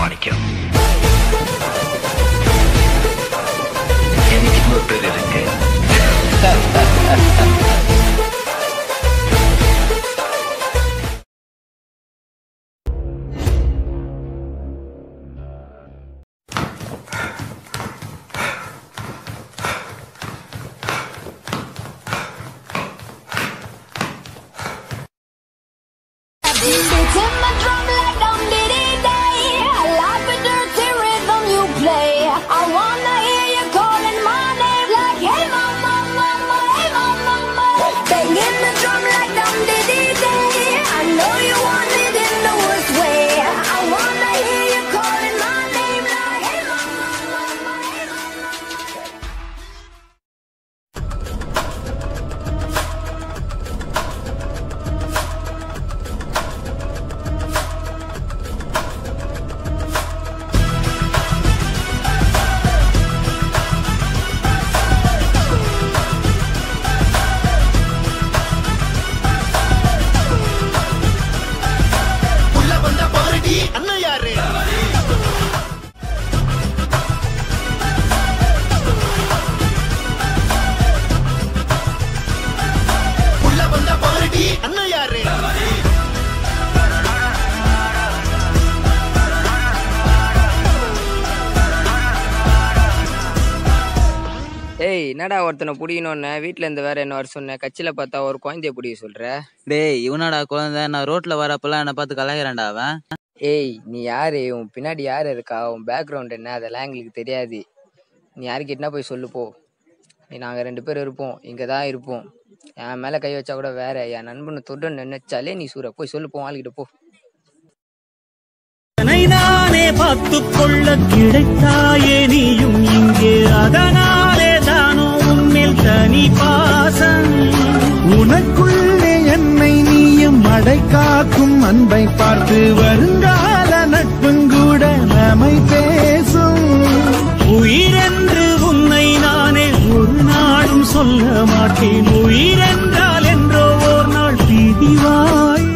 மாணிக்கம் எனக்கு இன்னொரு பேர் இருக்கு Beats in my drum like dum diddy day. I like the dirty rhythm you play. I wanna hear you calling my name like hey mama, mama, hey mama, mama. Banging the drum like dum diddy day. I know you want it in the worst way. I wanna hear you calling my name like hey mama, mama, hey mama. உள்ள வந்த பாருடி அண்ணன் யாரு உள்ள வந்த பாருடி அண்ணன் யாரு ஏய் என்னடா ஒருத்தனை பிடிக்கணும்னு வீட்ல இருந்து வேற என்ன வர சொன்ன கட்சியில பார்த்தா ஒரு குழந்தைய பிடிக்க சொல்ற டேய் இவனடா குழந்தை நான் ரோட்ல வரப்பெல்லாம் என்ன பார்த்து கலாய்கிறான்டா அவன் ஏய் நீ யாரு உன் பின்னாடி யாரு இருக்கா உன் பேக்ரவுண்ட் என்ன அதெல்லாம் எங்களுக்கு தெரியாது நீ யாருக்கிட்டனா போய் சொல்லு போ நீ நாங்க ரெண்டு பேர் இருப்போம் இங்க தான் இருப்போம் என் மேல கை வச்சா கூட வேற என் நண்பனை தொட்டு நினைச்சாலே நீ சூற போய் சொல்லு போ ஆளுகிட்ட போ என்னை நானே பார்த்துக் கொள்ள கிடைத்தாயே நீயும் இங்கே அதனாலே தானோ உன்மேல் தனி பாசம் உனக்குள்ளே என்னை நீயும் அடை காக்கும் அன்பை பார்த்து வருங்கால நட்புங்கூட நம்மை பேசும் உயிரென்று உன்னை நானே ஒரு நாளும் சொல்ல மாட்டேன் உயிரென்றால் என்றோ ஒரு நாள் பிரிவாய்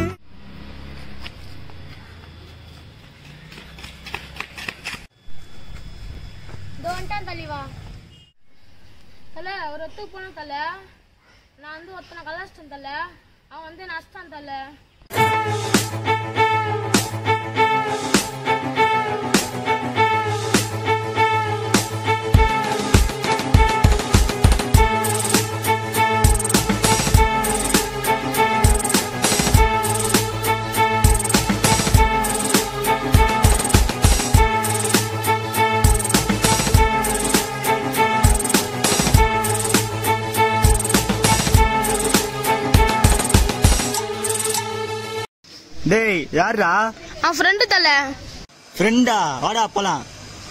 இதோ வந்துட்டான் தலைவா தலை ஒரு ஒத்துக்கு போன தலை நான் வந்து ஒருத்தனை கலாச்சிட்டேன் தலை அவன் வந்து நஷ்டம் தலை டேய் யாரா அவன் ஃப்ரெண்டு தலை ஃப்ரெண்டா வாடா போலாம்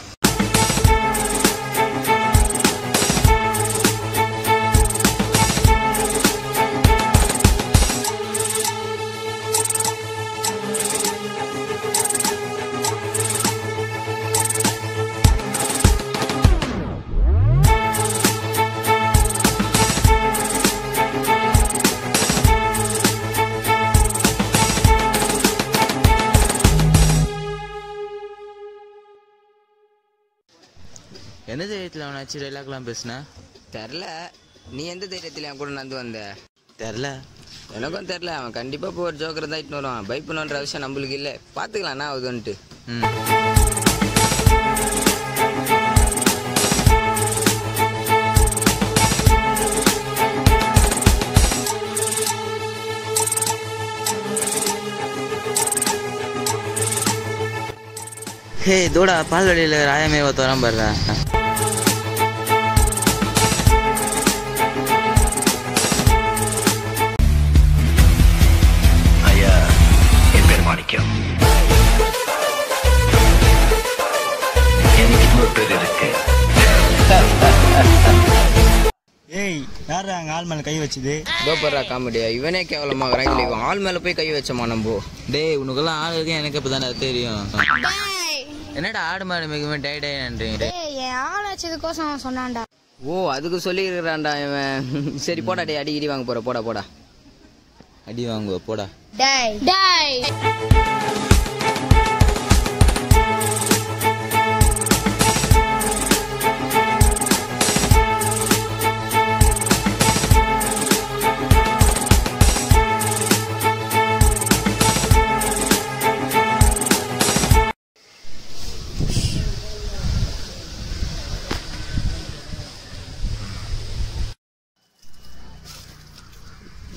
எந்த தைரியத்தில் அவனை வச்சு டைலாக்லாம் பேசுன தெரில நீ எந்த தைரியத்துல என் கூட நடந்து வந்த தெரில எனக்கும் தெரில அவன் கண்டிப்பா போய் ஒரு ஜோக்கர் தான் இட்டுன்னு வருவான் பயப்படணுன்ற விஷயம் நம்மளுக்கு இல்லை பாத்துக்கலாம் என்ன ஆகுதுன்ட்டு ம் ஹே தோடா பால்வெளியில் ராயமே ஒருத்த வரான் பாருடா ஐயா என் பேர் மாணிக்கம் எனக்கு இன்னொரு பேர் இருக்கு ஏய் யாரா அங்க ஆள் மேல கை வச்சது கோபர்ரா காமெடியா இவனே கேவலமாகறான் இல்லை இவன் ஆள் மேல போய் கை வச்சமா நம்போ டேய் உனக்கெல்லாம் ஆள் இருக்கு எனக்கு இப்போ தானே தெரியும் என்னடா ஆடு மாடு மிகவும் டை டை நன்றீங்க ஏய் என் ஆள் வச்சதுக்கோசம் அவன் சொன்னான்டா ஓ அதுக்கு சொல்லியிருக்கிறான்டா இவன் சரி போடா டே அடிக்கடி வாங்க போற போடா போடா அடி வாங்குவ போடா டேய் டேய்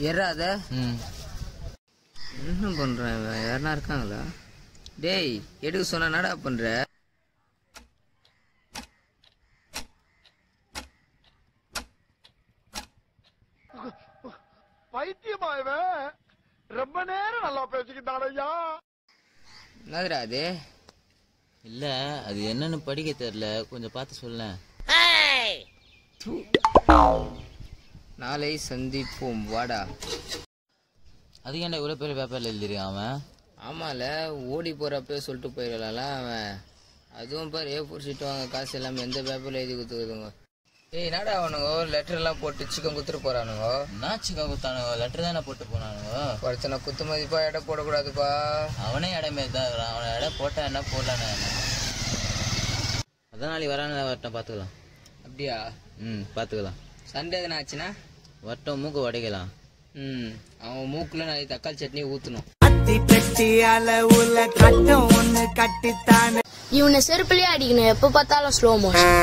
எறாத ம் என்ன பண்றேன் இவன்? யாருனா இருக்காங்களா டேய் எடுக்க சொன்னா என்னடா பண்ற பைத்தியமா இவன் ரொம்ப நேரம் நல்லா பேசிக்கிட்டான் ஐயா என்னதுடா அது இல்ல அது என்னன்னு படிக்க தெரியல கொஞ்சம் பார்த்து சொல்லேன் நாளை சந்திப்போம் வாடா அது ஏன்டா இவ்வளோ பெரிய பேப்பர்ல எழுதிருக்கான் அவன் ஆமால ஓடி போறப்ப சொல்லிட்டு போயிடலாம்ல அவன் அதுவும் பாரு ஏ ஃபோர் ஷீட் வாங்க காசு எல்லாமே எந்த பேப்பர்ல எழுதி கொடுத்துக்குதுங்க ஏய் என்னடா அவனுங்க லெட்டர் எல்லாம் போட்டு சிக்கன் குத்துட்டு போறானுங்க நாச்சுக்கா குத்தானுங்க லெட்டர் தானே போட்டு போனானுங்க ஒருத்தனை குத்து மதிப்பா எடை போடக்கூடாதுப்பா அவனே இடமே தான் இருக்கிறான் அவனை இடம் போட்டா என்ன போடலான்னு அதான் நாளைக்கு வரான வரட்டும் பார்த்துக்கலாம் அப்படியா ம் பார்த்துக்கலாம் சண்டே எதுனா ஆச்சுன்னா வரட்டும் மூக்கு உடைக்கலாம் ம் அவன் மூக்குல நாளைக்கு தக்காளி சட்னி ஊத்தணும் இவனை செருப்புலயே அடிக்கணும் எப்ப பார்த்தாலும் ஸ்லோ மோஷன்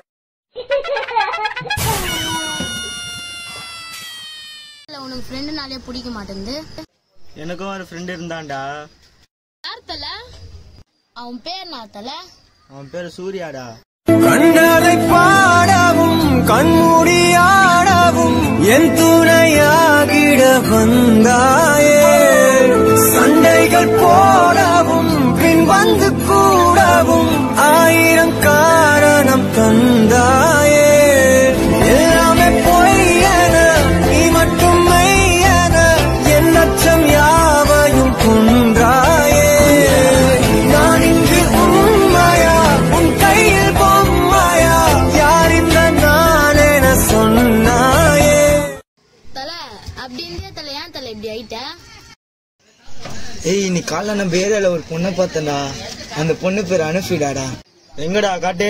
உனக்கு ஃப்ரெண்டுனாலே பிடிக்க மாட்டேங்குது எனக்கும் ஒரு ஃப்ரெண்டு இருந்தான்டா யார் தல அவன் பேர் நான் தல அவன் பேரு சூர்யாடா கண்டதை பாடவும் கண்மூடியாடவும் என் துணையாகிட வந்தாயே சண்டைகள் போடவும் பின் வந்து கூடவும் ஆயிரம் காரணம் தந்தாயே எல்லாமே பொய்யன நீ மட்டும் மெய்யன என் அச்சம் யாவையும் குன்றாயே நான் இங்கு உண்மையா உன் கையில் பொம்மையா யார் இந்த நான் என சொன்னாயே தல அப்படி இருந்தே தல ஏன் தல இப்படி ஆயிட்ட ஏய் நீ காலைல நம்ம ஏரியால ஒரு பொண்ணை பார்த்தேன்டா அந்த பொண்ணு பேர் அனுப்பிடாடா எங்கடா காட்டு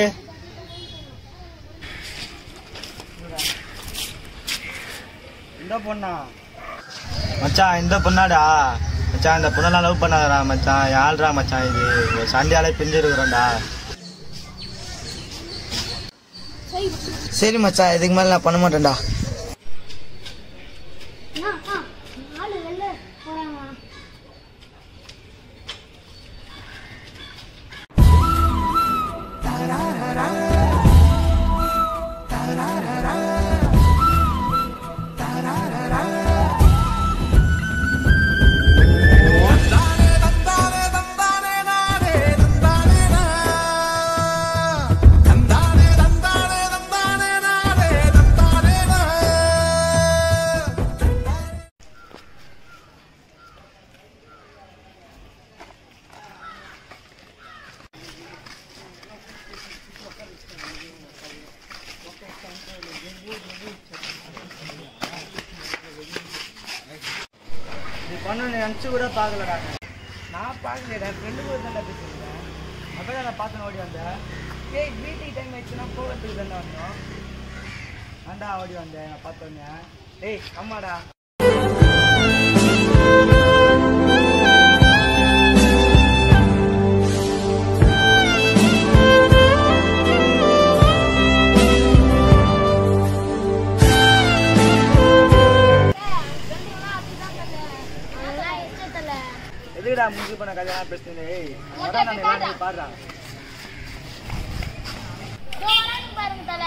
இந்த பொண்ணா மச்சான் இந்த பொண்ணாடா மச்சான் இந்த பொண்ணெல்லாம் லவ் பண்ணாதடா மச்சான் யாழ்ரா மச்சான் இது ஒரு சண்டையாலே பிஞ்சிருக்கிறோம்டா சரி மச்சான் இதுக்கு மேல நான் பண்ண மாட்டேன்டா நீ பண்ண நினச்சி கூட பார்க்கலடா நான் பார்க்கலடா ஃப்ரெண்டு கூட தானே பேசியிருந்தேன் அப்போ நான் பார்த்து ஓடி வந்தேன் ஏய் மீட்டிங் டைம் ஆயிடுச்சுன்னா போகிறதுக்கு தானே வந்தோம் ஆண்டா ஓடி வந்தேன் நான் பார்த்து வந்தேன் ஏய் அம்மாடா எதுக்குடா முடிஞ்சு பண்ண கல்யாணம் பேசுனேன் ஏய் அதான் நான் எல்லாரும் பாடுறா பாருங்க தல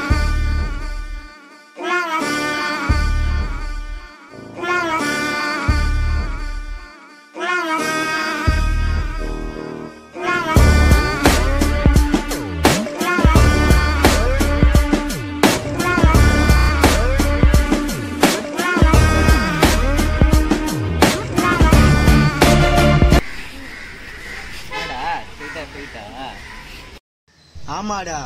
என்னடா போயிட்டா போயிட்டா ஆமாடா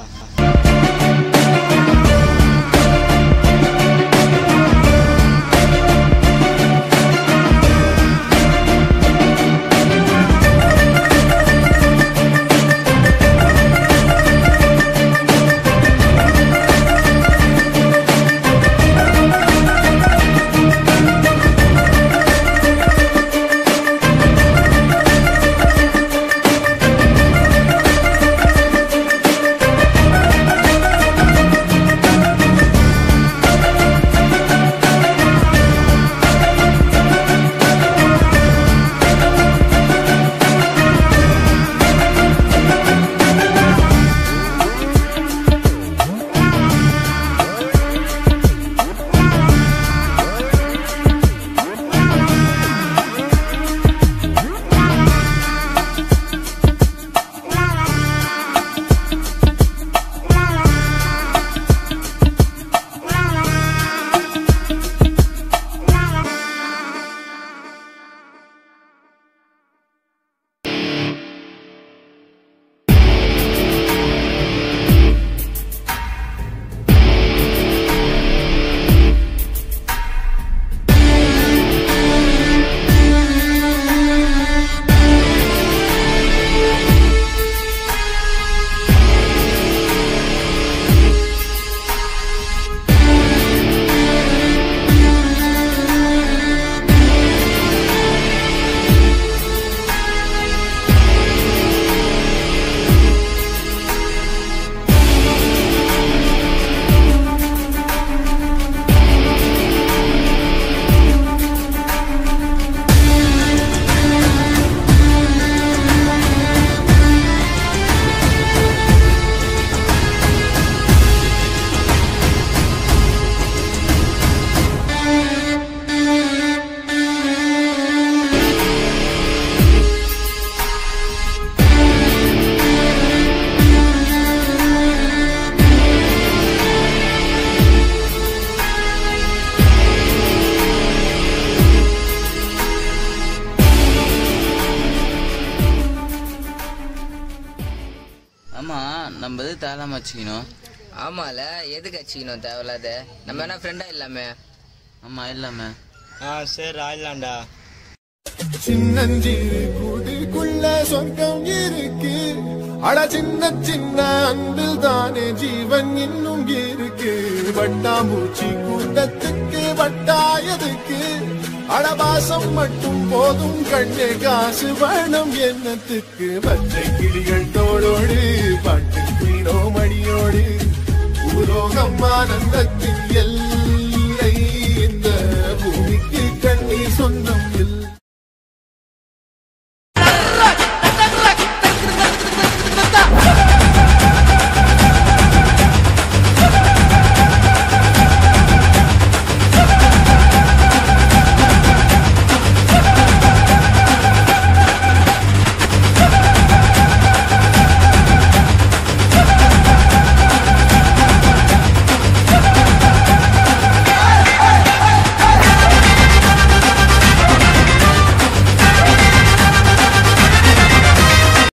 ஆ ஆமா நம்ம எது தேலாம வச்சுக்கணும் ஆமால எதுக்கு வச்சுக்கணும் தேவையில்லாத நம்ம என்ன ஃப்ரெண்டா இல்லாமே ஆமா இல்லாம ஆ சரி ஆயிடலாம்டா சின்னஞ்சிறு கூட்டுக்குள்ள சொர்க்கம் இருக்கு அட சின்ன சின்ன அன்பில் தானே ஜீவன் இன்னும் இருக்கு வட்டாம்பூச்சி கூட்டத்துக்கு வட்டாயதுக்கு அடவாசம் மட்டும் போதும் கண்ணே காசு வேணும் எண்ணத்துக்கு பச்சை கிளிகள் தோளோடு பாட்டு குயிலோ மணியோடு பூலோகம் ஆனந்தத்தின் எல்லை இந்த பூமிக்கு கண்ணீர் சொந்தம்